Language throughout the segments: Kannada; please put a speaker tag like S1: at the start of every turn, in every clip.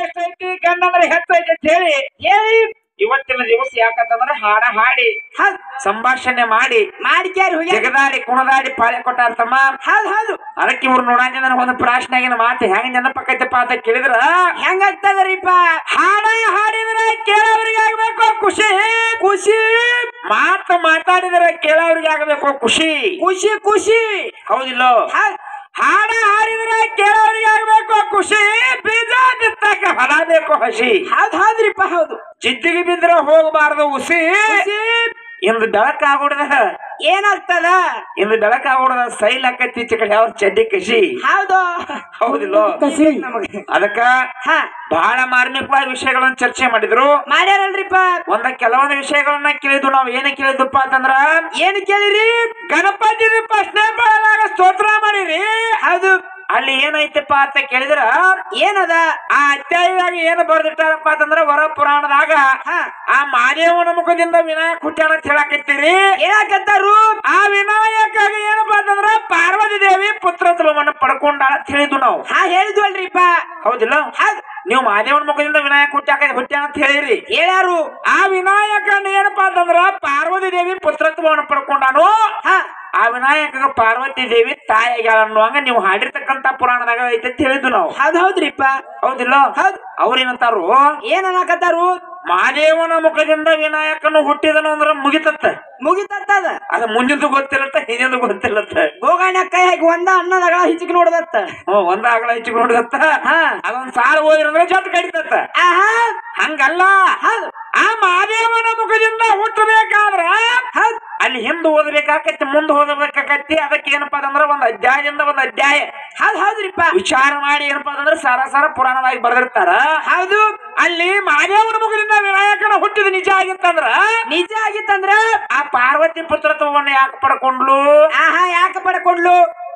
S1: ಎಷ್ಟೈತಿ ಗಂಡಂದ್ರೆ ಹೆಚ್ಚೈತಿ ಅಂತ ಹೇಳಿ
S2: ಹೇಳಿ
S1: ಇವತ್ತಿನ ದಿವಸ ಯಾಕಂತಂದ್ರೆ ಹಾಡ ಹಾಡಿ
S2: ಹೌದ್
S1: ಸಂಭಾಷಣೆ ಮಾಡಿ
S2: ಮಾಡಿಕ್ಯಾರಿ ಹೋಗ್ಯಾರ
S1: ಜಗದಾಡಿ ಕುಣದಾಡಿ ಪಾಳೆ ಕೊಟ್ಟಾರ ತಮ್ಮ
S2: ಹೌದ್ ಹೌದು
S1: ಅದಕ್ಕೆ ಇವ್ರು ನೋಡಂಗ ನನಗೆ ಒಂದು ಪ್ರಾಶ್ನಾಗಿನ ಮಾತು ಹೆಂಗ್ ನೆನಪಕ್ಕೈತಪ್ಪ ಅಂತ ಕೇಳಿದ್ರ
S2: ಹೆಂಗಾಗ್ತದ್ರಿಪ್ಪ
S1: ಹಾಡ ಹಾಡಿದ್ರೆ ಕೇಳೋರಿಗೆ ಆಗ್ಬೇಕು ಖುಷಿ
S2: ಖುಷಿ
S1: ಮಾತು ಮಾತಾಡಿದ್ರೆ ಕೇಳೋರಿಗೆ ಆಗಬೇಕು ಖುಷಿ
S2: ಖುಷಿ ಖುಷಿ
S1: ಹೌದಿಲ್ಲೋ
S2: ಹೌದ್
S1: ಹಾಡ ಹಾಡಿದ್ರೆ ಕೇಳೋರಿಗೆ ಆಗ್ಬೇಕು ಖುಷಿ ಬೀಜ ಬಿತ್ತಕ ಹೊಲ ಬೇಕು ಹಸಿ
S2: ಹೌದ್ ಹೌದ್ರಿಪ್ಪ ಹೌದು
S1: ಜಿದ್ದಿಗೆ ಬಿದ್ರೆ ಹೋಗಬಾರ್ದು ಉಸಿ
S2: ಖುಷಿ
S1: ಇಂದು ಬೆಳಕಾಗ್ಬಿಡದ
S2: ಏನಾಗ್ತದ
S1: ಇಂದು ಬೆಳಕಾಗ್ಬಿಡದ ಸೈಲ್ ಆಕೈತಿ ಈಚೆ ಕಡೆ ಅವ್ರ ಚಡ್ಡಿ ಕಸಿ
S2: ಹೌದು
S1: ಹೌದಿಲ್ಲೋ
S2: ಖುಷಿ ನಮಗೆ
S1: ಅದಕ್ಕ
S2: ಹಾ
S1: ಬಹಳ ಮಾರ್ಮಿಕವಾದ ವಿಷಯಗಳನ್ನ ಚರ್ಚೆ ಮಾಡಿದ್ರು
S2: ಮಾಡ್ಯಾರಲ್ರಿಪ್ಪ
S1: ಒಂದ ಕೆಲವೊಂದು ವಿಷಯಗಳನ್ನ ಕೇಳಿದ್ವು ನಾವು ಏನ ಕೇಳಿದ್ವಪ್ಪ ಅಂತಂದ್ರ
S2: ಏನ್ ಕೇಳಿರಿ
S1: ಗಣಪತಿ ಪ್ರಶ್ನೆ ಬಾಳಾಗ ಸ್ತೋತ್ರ ಮಾಡಿರಿ
S2: ಹೌದು
S1: ಅಲ್ಲಿ ಏನೈತಪ್ಪ ಅಂತ ಕೇಳಿದ್ರ
S2: ಏನದ
S1: ಆ ಅಧ್ಯಾಯದಾಗ ಏನು ಬರ್ದಿಟ್ಟಾರಪ್ಪ ಅಂತಂದ್ರ ವರ ಪುರಾಣದಾಗ
S2: ಹಾ
S1: ಆ ಮಾದೇವನ ಮುಖದಿಂದ ವಿನಾಯಕ ಹುಟ್ಟ್ಯಾನ ಅಂತ ಹೇಳಕತ್ತೀರಿ
S2: ಏನಾಕತ್ತಾರು
S1: ಆ ವಿನಾಯಕಾಗ ಏನಪ್ಪಾ ಅಂತಂದ್ರ ಪಾರ್ವತಿ ದೇವಿ ಪುತ್ರ ತುಲಮನ್ನ ಪಡ್ಕೊಂಡಾಳ ಅಂತ ಹೇಳಿದ್ವು ನಾವು
S2: ಹಾ ಹೇಳಿದ್ವಲ್ರಿಪ್ಪ
S1: ಹೌದಿಲ್ಲ
S2: ಹೌದ್
S1: ನೀವು ಮಾದೇವನ ಮುಖದಿಂದ ವಿನಾಯಕ ಹುಟ್ಟ್ಯಾಕ ಹುಟ್ಟ್ಯಾನ ಅಂತ ಹೇಳಿರಿ
S2: ಹೇಳ್ಯಾರು
S1: ಆ ವಿನಾಯಕನ ಏನಪ್ಪಾ ಅಂತಂದ್ರ ಪಾರ್ವತಿ ದೇವಿ ಪುತ್ರತ್ವವನ್ನು ಪಡ್ಕೊಂಡಾನು
S2: ಹಾ
S1: ಆ ವಿನಾಯಕ ಪಾರ್ವತಿ ದೇವಿ ತಾಯಿ ಆಗ್ಯಾಳ ಅನ್ನುವಂಗ ನೀವು ಹಾಡಿರ್ತಕ್ಕಂತ ಪುರಾಣದಾಗ ಐತೆ ಅಂತ ಹೇಳಿದ್ವು ನಾವು
S2: ಹೌದ್ ಹೌದ್ರಿಪ್ಪ
S1: ಹೌದಿಲ್ಲ
S2: ಹೌದ್
S1: ಅವ್ರೇನಂತಾರು
S2: ಏನ್ ಅನ್ನಕತ್ತಾರು
S1: ಮಹಾದೇವನ ಮುಖದಿಂದ ವಿನಾಯಕನು ಹುಟ್ಟಿದನು ಅಂದ್ರ ಮುಗಿತತ್ತ
S2: ಮುಗಿತತ್ತದ
S1: ಅದ ಮುಂದಿಂದು ಗೊತ್ತಿರತ್ತ ಹಿಂದಿಂದು ಗೊತ್ತಿರತ್ತ
S2: ಗೋಗಾಣ ಕೈ ಹಾಕಿ ಒಂದ ಅನ್ನದಾಗ ಹಿಚ್ಕಿ ನೋಡದತ್ತ
S1: ಹ್ಮ್ ಒಂದ ಆಗಳ ಹೆಚ್ಚು ನೋಡಿದತ್ತ
S2: ಹಾ
S1: ಅದೊಂದ್ ಸಾಲು ಹೋದ್ರಂದ್ರೆ ಜೊತೆ ಕಡಿತತ್ತ
S2: ಆಹಾ
S1: ಹಂಗಲ್ಲ
S2: ಹೌದು
S1: ಆ ಮಹಾದೇವನ ಮುಖದಿಂದ ಹುಟ್ಟಬೇಕಾದ್ರ
S2: ಹೌದ್
S1: ಅಲ್ಲಿ ಹಿಂದ್ ಓದಬೇಕಾಕತಿ ಮುಂದ್ ಓದಬೇಕಾಕತಿ ಅದಕ್ಕೆ ಏನಪ್ಪಾ ಅಂತಂದ್ರ ಒಂದ್ ಅಧ್ಯಾಯದಿಂದ ಒಂದ್ ಅಧ್ಯಾಯ
S2: ಹೌದ್ ಹೌದ್ರಿಪ್ಪ
S1: ವಿಚಾರ ಮಾಡಿ ಏನಪ್ಪಾ ಅಂತಂದ್ರ ಸಾರ ಸಾರ ಪುರಾಣವಾಗಿ ಬರ್ದಿರ್ತಾರ
S2: ಹೌದು
S1: ಅಲ್ಲಿ ಮಹಾದೇವನ ಮುಖದಿಂದ ವಿನಾಯಕನ ಹುಟ್ಟಿದ ನಿಜ ಆಗಿತ್ತಂದ್ರ
S2: ನಿಜ ಆಗಿತ್ತಂದ್ರ
S1: ಆ ಪಾರ್ವತಿ ಪುತ್ರತ್ವವನ್ನು ಯಾಕೆ ಪಡ್ಕೊಂಡ್ಲು
S2: ಆಹಾ ಯಾಕ ಪಡ್ಕೊಂಡ್ಲು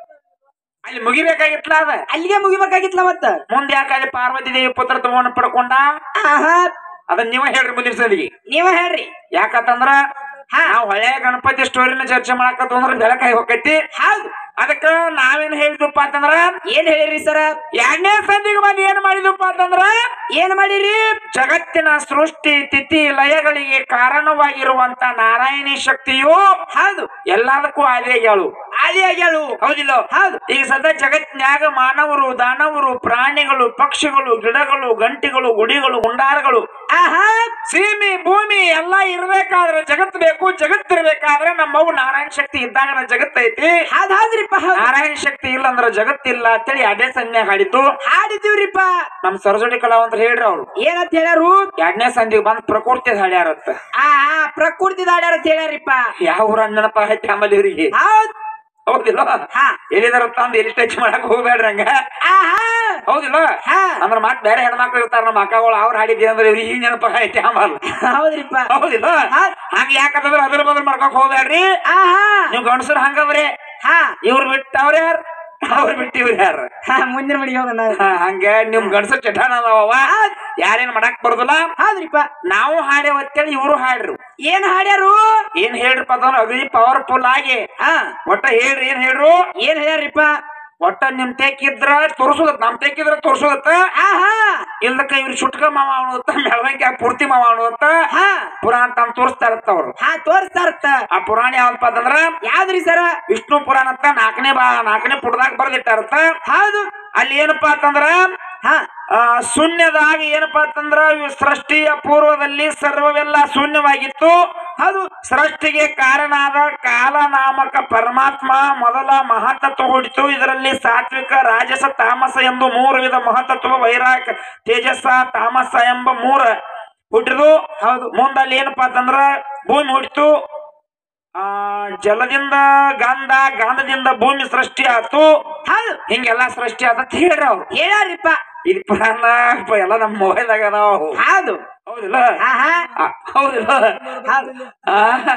S1: ಅಲ್ಲಿ ಮುಗಿಬೇಕಾಗಿತ್ಲ ಅದ
S2: ಅಲ್ಲಿಗೆ ಮುಗಿಬೇಕಾಗಿತ್ಲ ಮತ್ತ
S1: ಮುಂದೆ ಯಾಕೆ ಅಲ್ಲಿ ಪಾರ್ವತಿ ದೇವಿ ಪುತ್ರತ್ವವನ್ನು ಪಡ್ಕೊಂಡ
S2: ಆಹಾ
S1: ಅದನ್ನ ನೀವ ಹೇಳ್ರಿ ಮುಂದಿನ ಸಲಿಗೆ
S2: ನೀವ ಹೇಳ್ರಿ
S1: ಯಾಕಂತಂದ್ರ
S2: ಹಾ
S1: ನಾವ್ ಹಳೆ ಗಣಪತಿ ಸ್ಟೋರಿನ ಚರ್ಚೆ ಮಾಡಕತ್ತು ಅಂದ್ರ ಬೆಳಕಾಗಿ ಹೋಗೈತಿ
S2: ಹೌದು
S1: ಅದಕ್ಕ ನಾವೇನ್ ಹೇಳಿದ್ವಪ್ಪ ಅಂತಂದ್ರ
S2: ಏನ್ ಹೇಳಿರಿ ಸರ
S1: ಎರಡನೇ ಸಂಧಿಗೆ ಬಂದು ಏನ್ ಮಾಡಿದ್ವಪ್ಪ ಅಂತಂದ್ರ
S2: ಏನ್ ಮಾಡಿರಿ
S1: ಜಗತ್ತಿನ ಸೃಷ್ಟಿ ತಿಥಿ ಲಯಗಳಿಗೆ ಕಾರಣವಾಗಿರುವಂತ ನಾರಾಯಣಿ ಶಕ್ತಿಯು
S2: ಹೌದು
S1: ಎಲ್ಲದಕ್ಕೂ ಆದಿಯಾಗ್ಯಾಳು
S2: ಆದಿ ಆಗ್ಯಾಳು
S1: ಹೌದಿಲ್ಲ
S2: ಹೌದು
S1: ಈಗ ಸದಾ ಜಗತ್ನ್ಯಾಗ ಮಾನವರು ದಾನವರು ಪ್ರಾಣಿಗಳು ಪಕ್ಷಿಗಳು ಗಿಡಗಳು ಗಂಟಿಗಳು ಗುಡಿಗಳು ಗುಂಡಾರಗಳು
S2: ಆಹಾ
S1: ಸೀಮಿ ಭೂಮಿ ಎಲ್ಲಾ ಇರ್ಬೇಕಾದ್ರೆ ಜಗತ್ ಬೇಕು ಜಗತ್ತಿರ್ಬೇಕಾದ್ರೆ ನಮ್ಮವು ನಾರಾಯಣ ಶಕ್ತಿ ಇದ್ದಾಗ ನಾ ಜಗತ್ ಐತಿ
S2: ಹೌದ್ ಹೌದ್ರಿಪ್ಪ ಹೌದ್
S1: ನಾರಾಯಣ ಶಕ್ತಿ ಇಲ್ಲ ಅಂದ್ರ ಜಗತ್ತಿಲ್ಲ ಅಂತೇಳಿ ಅದೇ ಸಂಜ್ಞೆ ಹಾಡಿತು
S2: ಹಾಡಿದೀವ್ರಿಪ್ಪ
S1: ನಮ್ ಸರಸ್ವತಿ ಕಲಾವಂತರ ಹೇಳ್ರಿ ಅವ್ರು
S2: ಏನಂತ ಹೇಳ್ಯಾರು
S1: ಎರಡನೇ ಸಂಧಿಗೆ ಬಂದ್ ಪ್ರಕೃತಿ ಹಾಡ್ಯಾರತ್ತ
S2: ಆ ಆ, ಪ್ರಕೃತಿ ದಾಡ್ಯಾರ ಅಂತ ಹೇಳ್ಯಾರಿಪ್ಪ
S1: ಯಾವ ಊರ ನೆನಪ ಐತಿ ಆಮೇಲೆ ಇವ್ರಿಗೆ
S2: ಹೌದ್
S1: ಹೌದಿಲ್ಲ
S2: ಹಾ
S1: ಎಲ್ಲಿದಾರ ತಂದ್ ಎಲ್ಲಿ ಟಚ್ ಮಾಡಕ್ ಹೋಗ್ಬೇಡ್ರಿ ಹಂಗ
S2: ಆಹಾ
S1: ಹೌದಿಲ್ಲ
S2: ಹಾ
S1: ಅಂದ್ರ ಮತ್ ಬೇರೆ ಹೆಣ್ಮಕ್ಳು ಇರ್ತಾರ ನಮ್ಮ ಅಕ್ಕಗಳು ಅವ್ರು ಹಾಡಿದ್ದೆ ಅಂದ್ರೆ ಇವ್ರಿಗೆ ಈಗ ನೆನಪ ಐತಿ ಆಮೇಲೆ
S2: ಹೌದ್ರಿಪ್ಪ
S1: ಹೌದಿಲ್ಲ
S2: ಹೌದ್.
S1: ಹಂಗ ಯಾಕಂದ್ರ ಅದ್ರ ಬದ್ರ ಮಾಡ್ಕೊಕ್ ಹೋಗ್ಬೇಡ್ರಿ
S2: ಆಹಾ
S1: ನೀವು ಗಂಡಸರು ಹಂಗವ್ರೆ
S2: ಹಾ
S1: ಇವ್ರು ಬಿಟ್ಟು ಅವ್ರ ಯಾರು ಅವ್ರು ಬಿಟ್ಟು ಇವ್ರು ಯಾರು
S2: ಹಾ ಮುಂದಿನ ಮನೆಗೆ ಹೋಗೋಣ
S1: ಹಾ, ಹಂಗ ನಿಮ್ ಗಂಡಸರು ಚಟಾಣ ಅದಾವ ಯಾರೇನ್ ಮಾಡಕ್ ಬರುದಿಲ್ಲ
S2: ಹೌದ್ರಿಪ್ಪ
S1: ನಾವು ಹಾಡೇವ ಅಂತೇಳಿ ಇವ್ರು ಹಾಡ್ರು
S2: ಏನ್ ಹಾಡ್ಯಾರು
S1: ಏನ್ ಹೇಳ್ರಪ್ಪ ಅಂತಂದ್ರ ಅಗದಿ ಪವರ್ಫುಲ್ ಆಗಿ
S2: ಹಾ
S1: ಒಟ್ಟ ಹೇಳ್ರಿ ಏನ್ ಹೇಳ್ರು
S2: ಏನ್ ಹೇಳ್ಯಾರಿಪ್ಪ
S1: ಒಟ್ಟ ನಿಮ್ ತೆಕ್ಕಿದ್ರ ತೋರ್ಸೋದತ್ ನಮ್ ತೆಕ್ಕಿದ್ರ ತೋರ್ಸೋದತ್ತ
S2: ಆಹಾ
S1: ಇಲ್ದಕ್ಕ ಇವ್ರು ಚುಟ್ಕ ಮಾವ ಅನ್ನೋದತ್ತ ಮೆಳವಂಕಿ ಪೂರ್ತಿ ಮಾವ ಅನ್ನೋದತ್ತ
S2: ಹಾ
S1: ಪುರಾಣ ತಮ್ ತೋರಿಸ್ತಾ ಇರತ್ತ ಅವ್ರು
S2: ಹಾ ತೋರಿಸ್ತಾರತ್ತ
S1: ಆ ಪುರಾಣ ಯಾವ್ದಪ್ಪ ಅಂತಂದ್ರ
S2: ಯಾವ್ದ್ರಿ ಸರ
S1: ವಿಷ್ಣು ಪುರಾಣ ಅಂತ ನಾಲ್ಕನೇ ಬಾ ನಾಲ್ಕನೇ ಪುಟದಾಗ ಬರ್ದಿಟ್ಟಾರತ್ತ
S2: ಹೌದು
S1: ಅಲ್ಲಿ ಏನಪ್ಪಾ ಅಂತಂದ್ರ
S2: ಹಾ
S1: ಆ ಶೂನ್ಯದಾಗ ಏನಪ್ಪಾ ಅಂತಂದ್ರ ಇವ್ ಸೃಷ್ಟಿಯ ಪೂರ್ವದಲ್ಲಿ ಸರ್ವವೆಲ್ಲ ಶೂನ್ಯವಾಗಿತ್ತು
S2: ಹೌದು
S1: ಸೃಷ್ಟಿಗೆ ಕಾರಣ ಆದ ಕಾಲನಾಮಕ ಪರಮಾತ್ಮ ಮೊದಲ ಮಹತತ್ವ ಹುಟ್ಟಿತು ಇದರಲ್ಲಿ ಸಾತ್ವಿಕ ರಾಜಸ ತಾಮಸ ಎಂದು ಮೂರು ವಿಧ ಮಹತತ್ವ ವೈರಾಗ ತೇಜಸ್ಸ ತಾಮಸ ಎಂಬ ಮೂರ ಹುಟ್ಟಿದು
S2: ಹೌದು
S1: ಮುಂದಲ್ಲಿ ಏನಪ್ಪಾ ಅಂತಂದ್ರ ಭೂಮಿ ಹುಟ್ಟಿತು ಆ ಜಲದಿಂದ ಗಂಧ ಗಂಧದಿಂದ ಭೂಮಿ ಸೃಷ್ಟಿ ಆತು
S2: ಹೌದು
S1: ಹಿಂಗೆಲ್ಲಾ ಸೃಷ್ಟಿ ಆತ ಅಂತ ಹೇಳ್ರಿ ಅವ್ರು
S2: ಹೇಳ್ಯಾರಿಪ್ಪ
S1: ಇದು ಪುರಾಣ ಪ- ಎಲ್ಲ ನಮ್ಮ ಮೊಬೈಲ್ದಾಗ ಅದಾವ
S2: ಹೌದು
S1: ಹೌದಿಲ್ಲ
S2: ಆಹಾ
S1: ಆ, ಹೌದಿಲ್ಲ
S2: ಹೌದು
S1: ಆ,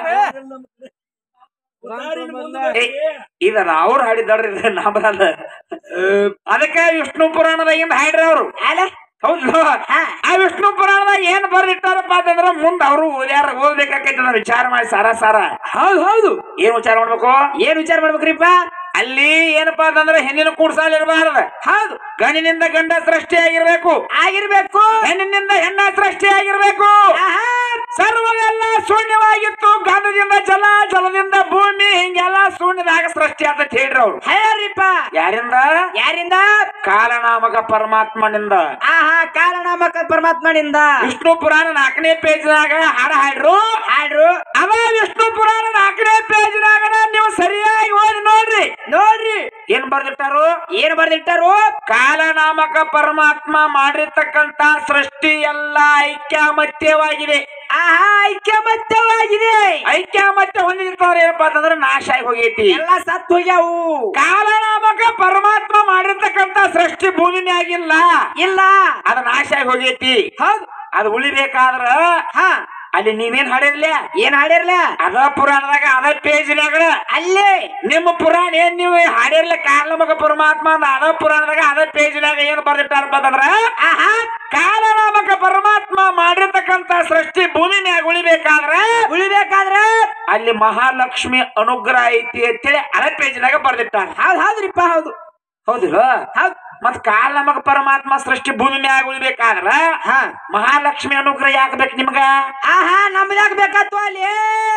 S1: ಏ, ಇದಲ್ಲ ಅವ್ರು ಹಾಡಿದಾಡ್ರಿ ಇದು ನಮ್ಮದಲ್ಲ ಅದಕ್ಕೆ ವಿಷ್ಣು ಪುರಾಣದಾಗಿಂದ ಹಾಡ್ರಿ ಅವ್ರು
S2: ಅಲ್ಲ
S1: ಹೌದು
S2: ಹಾ.
S1: ಆ ವಿಷ್ಣು ಪುರಾಣದಾಗ ಏನ್ ಬರ್ದಿಟ್ಟಾರಪ್ಪ ಅಂತಂದ್ರ ಮುಂದ ಅವರು ಓದ್ಯಾರ ಓದ್ಬೇಕಾಕೈತಿ ಅದನ್ನ ವಿಚಾರ ಮಾಡಿ ಸಾರ ಸಾರ
S2: ಹೌದು ಹೌದು
S1: ಏನ್ ವಿಚಾರ ಮಾಡ್ಬೇಕು
S2: ಏನ್ ವಿಚಾರ ಮಾಡ್ಬೇಕ್ರಿಪ್ಪ
S1: ಅಲ್ಲಿ ಏನಪ್ಪಾ ಅಂತಂದ್ರೆ ಹೆಣ್ಣಿನ ಕೂಡ್ಸಾಲ ಇರಬಾರ್ದ
S2: ಹೌದು
S1: ಗಂಡಿನಿಂದ ಗಂಡ ಸೃಷ್ಟಿ ಆಗಿರ್ಬೇಕು
S2: ಆಗಿರ್ಬೇಕು
S1: ಹೆಣ್ಣಿನಿಂದ ಹೆಣ್ಣ ಸೃಷ್ಟಿ ಆಗಿರ್ಬೇಕು
S2: ಆಹಾ,
S1: ಸರ್ವವೆಲ್ಲ ಶೂನ್ಯವಾಗಿತ್ತು ಗಂಧದಿಂದ ಜಲ ಜಲದಿಂದ ಭೂಮಿ ಹಿಂಗೆಲ್ಲ ಶೂನ್ಯದಾಗ ಸೃಷ್ಟಿ ಅಂತ ಹೇಳ್ರಿ ಅವ್ರು
S2: ಹೇಳ್ರಿಪ್ಪ
S1: ಯಾರಿಂದ
S2: ಯಾರಿಂದ
S1: ಕಾಲನಾಮಕ ಪರಮಾತ್ಮನಿಂದ
S2: ಆಹಾ ಕಾರಣಾಮಕ ಪರಮಾತ್ಮನಿಂದ
S1: ವಿಷ್ಣು ಪುರಾಣ ನಾಲ್ಕನೇ ಪೇಜ್ನಾಗ ಹಾಡ ಹಾಡ್ರು
S2: ಹಾಡ್ರು
S1: ಅದ ವಿಷ್ಣು ಪುರಾಣ ನಾಲ್ಕನೇ ಪೇಜ್ನಾಗ ನೀವು ಸರಿಯಾಗಿ ಓದಿ ನೋಡ್ರಿ
S2: ನೋಡ್ರಿ
S1: ಏನ್ ಬರ್ದಿಟ್ಟಾರು
S2: ಏನ್ ಬರ್ದಿಟ್ಟಾರು
S1: ಕಾಲನಾಮಕ ಪರಮಾತ್ಮ ಮಾಡಿರ್ತಕ್ಕಂತ ಸೃಷ್ಟಿ ಎಲ್ಲ ಐಕ್ಯಾಮತ್ಯವಾಗಿದೆ
S2: ಆಹಾ ಐಕ್ಯಮತ್ಯವಾಗಿದೆ
S1: ಐಕ್ಯಾಮತ್ಯ ಹೊಂದಿರ್ತಾವ್ರ ಏನಪ್ಪಾ ಅಂತಂದ್ರೆ ನಾಶ ಆಗಿ ಹೋಗೈತಿ
S2: ಎಲ್ಲ ಸತ್ತು ಹೋಗ್ಯಾವು
S1: ಕಾಲನಾಮಕ ಪರಮಾತ್ಮ ಮಾಡಿರ್ತಕ್ಕಂತ ಸೃಷ್ಟಿ ಭೂಮಿ ಮ್ಯಾಗಿಲ್ಲ
S2: ಇಲ್ಲ
S1: ಅದ ನಾಶ ಆಗಿ ಹೋಗೈತಿ
S2: ಹೌದು
S1: ಅದು ಉಳಿಬೇಕಾದ್ರ
S2: ಹಾ
S1: ಅಲ್ಲಿ ನೀವೇನ್ ಹಾಡಿರ್ಲಿ
S2: ಏನ್ ಹಾಡಿರ್ಲ
S1: ಅದ ಪುರಾಣದಾಗ ಅದ ಪೇಜ್ನಾಗ
S2: ಅಲ್ಲೇ
S1: ನಿಮ್ಮ ಪುರಾಣ ಏನ್ ನೀವು ಹಾಡಿರ್ಲಿ ಕಾಲನಾಮಕ ಪರಮಾತ್ಮ ಅಂದ ಅದ ಪುರಾಣದಾಗ ಅದ ಪೇಜ್ನಾಗ ಏನ್ ಬರ್ದಿಟ್ಟಾರಪ್ಪ ಅಂತಂದ್ರ
S2: ಆಹಾ
S1: ಕಾಲನಾಮಕ ಪರಮಾತ್ಮ ಮಾಡಿರ್ತಕ್ಕಂತ ಸೃಷ್ಟಿ ಭೂಮಿ ಮ್ಯಾಗ ಉಳಿಬೇಕಾದ್ರ
S2: ಉಳಿಬೇಕಾದ್ರೆ
S1: ಅಲ್ಲಿ ಮಹಾಲಕ್ಷ್ಮಿ ಅನುಗ್ರಹ ಐತಿ ಅಂತೇಳಿ ಅದ ಪೇಜ್ನಾಗ ಬರ್ದಿಟ್ಟಾರ
S2: ಹೌದ್ ಹೌದ್ರಿಪ್ಪ ಹೌದು
S1: ಹೌದಿಲ್ಲ
S2: ಹೌದ್
S1: ಮತ್ ಕಾಲನಾಮಕ ಪರಮಾತ್ಮ ಸೃಷ್ಟಿ ಭೂಮಿ ಮ್ಯಾಗ ಉಳಿಬೇಕಾದ್ರ
S2: ಹಾ
S1: ಮಹಾಲಕ್ಷ್ಮಿ ಅನುಗ್ರಹ ಯಾಕೆ ಬೇಕು ನಿಮ್ಗ
S2: ಆಹಾ ನಮ್ದ್ಯಾಕ ಬೇಕಾತು ಅಲ್ಲಿ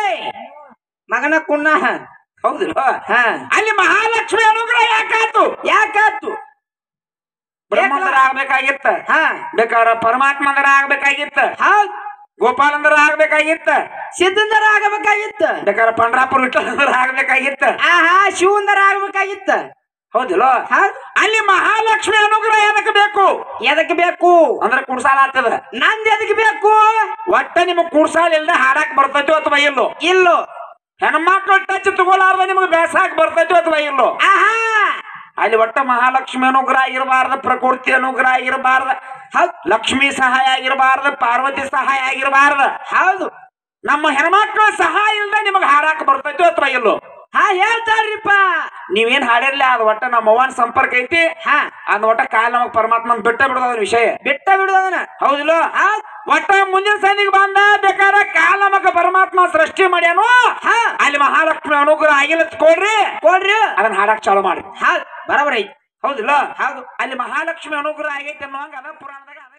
S2: ಮಗನ ಕುಣ್ಣ
S1: ಹೌದಿಲ್ಲ
S2: ಹಾ
S1: ಅಲ್ಲಿ ಮಹಾಲಕ್ಷ್ಮಿ ಅನುಗ್ರಹ ಯಾಕಾತು
S2: ಯಾಕಾತು
S1: ಬ್ರಹ್ಮಂದರ ಆಗ್ಬೇಕಾಗಿತ್ತ
S2: ಹಾ
S1: ಬೇಕಾದ್ರ ಪರಮಾತ್ಮಂದರ ಆಗ್ಬೇಕಾಗಿತ್ತ
S2: ಹೌದ್
S1: ಗೋಪಾಲಂದರ ಆಗ್ಬೇಕಾಗಿತ್ತ
S2: ಸಿದ್ಧಂದರ ಆಗಬೇಕಾಗಿತ್ತು
S1: ಬೇಕಾದ್ರ ಪಂಡ್ರಾಪುರ ವಿಠಲಂದರ ಆಗ್ಬೇಕಾಗಿತ್ತ
S2: ಆಹಾ ಶಿವಂದರ ಆಗ್ಬೇಕಾಗಿತ್ತು
S1: ಹೌದಿಲ್ಲ
S2: ಹೌದ್
S1: ಅಲ್ಲಿ ಮಹಾಲಕ್ಷ್ಮಿ ಅನುಗ್ರಹ ಎದಕ್ ಬೇಕು
S2: ಎದಕ್ ಬೇಕು
S1: ಅಂದ್ರೆ ಕುಡ್ಸಾಲ ಆಗ್ತದ
S2: ನಂದ್ ಎದಕ್ ಬೇಕು
S1: ಒಟ್ಟ ನಿಮಗ್ ಕುಡ್ಸಾಲ ಇಲ್ದ ಹಾಡಾಕ್ ಬರ್ತೈತೋ ಅಥವಾ ಇಲ್ಲೋ
S2: ಇಲ್ಲೋ
S1: ಹೆಣ್ಮಕ್ಳು ಟಚ್ ತಗೊಲಾರ್ದ ನಿಮ್ಗೆ ಬೇಸಾಕ್ ಬರ್ತೈತೋ ಅಥವಾ ಇಲ್ಲೋ
S2: ಆಹಾ
S1: ಅಲ್ಲಿ ಒಟ್ಟ ಮಹಾಲಕ್ಷ್ಮಿ ಅನುಗ್ರಹ ಇರಬಾರ್ದ ಪ್ರಕೃತಿ ಅನುಗ್ರಹ ಇರಬಾರ್ದ
S2: ಹೌದ್
S1: ಲಕ್ಷ್ಮಿ ಸಹಾಯ ಆಗಿರಬಾರ್ದ ಪಾರ್ವತಿ ಸಹಾಯ ಆಗಿರಬಾರ್ದ
S2: ಹೌದು
S1: ನಮ್ಮ ಹೆಣ್ಮಕ್ಳ ಸಹಾಯ ಇಲ್ದ ನಿಮಗ್ ಹಾಡಾಕ್ ಬರ್ತೈತೋ ಅಥವಾ ಇಲ್ಲೋ
S2: ಹಾ ಹೇಳ್ತಾರ್ರಿಪ್ಪ
S1: ನೀವೇನ್ ಹಾಡಿರ್ಲಿ ಅದ್ ಒಟ್ಟ ನಮ್ಮ ಅವ್ವನ ಸಂಪರ್ಕ ಐತಿ
S2: ಹಾ
S1: ಅದ್ ಒಟ್ಟ ಕಾಲ ನಮಗ್ ಪರಮಾತ್ಮನ್ ಬಿಟ್ಟ ಬಿಡೋದ ಅದ್ರ ವಿಷಯ
S2: ಬಿಟ್ಟ ಬಿಡುದನ
S1: ಹೌದಿಲ್ಲ
S2: ಹೌದ್
S1: ಒಟ್ಟ ಮುಂದಿನ ಸಂಧಿಗೆ ಬಂದ ಬೇಕಾದ್ರೆ ಕಾಲ ನಮಗ ಪರಮಾತ್ಮ ಸೃಷ್ಟಿ ಮಾಡ್ಯಾನು
S2: ಹಾ
S1: ಅಲ್ಲಿ ಮಹಾಲಕ್ಷ್ಮಿ ಅನುಗ್ರಹ ಆಗಿಲ್ಲ ಕೊಡ್ರಿ
S2: ಕೊಡ್ರಿ
S1: ಅದನ್ನ ಹಾಡಕ್ ಚಾಲು ಮಾಡಿ
S2: ಹೌದ್ ಬರಬರ ಐತಿ
S1: ಹೌದಿಲ್ಲ
S2: ಹೌದು
S1: ಅಲ್ಲಿ ಮಹಾಲಕ್ಷ್ಮಿ ಅನುಗ್ರಹ ಆಗೈತೆ ಅನ್ನುವಂಗ ಅದ ಪುರಾಣದಾಗ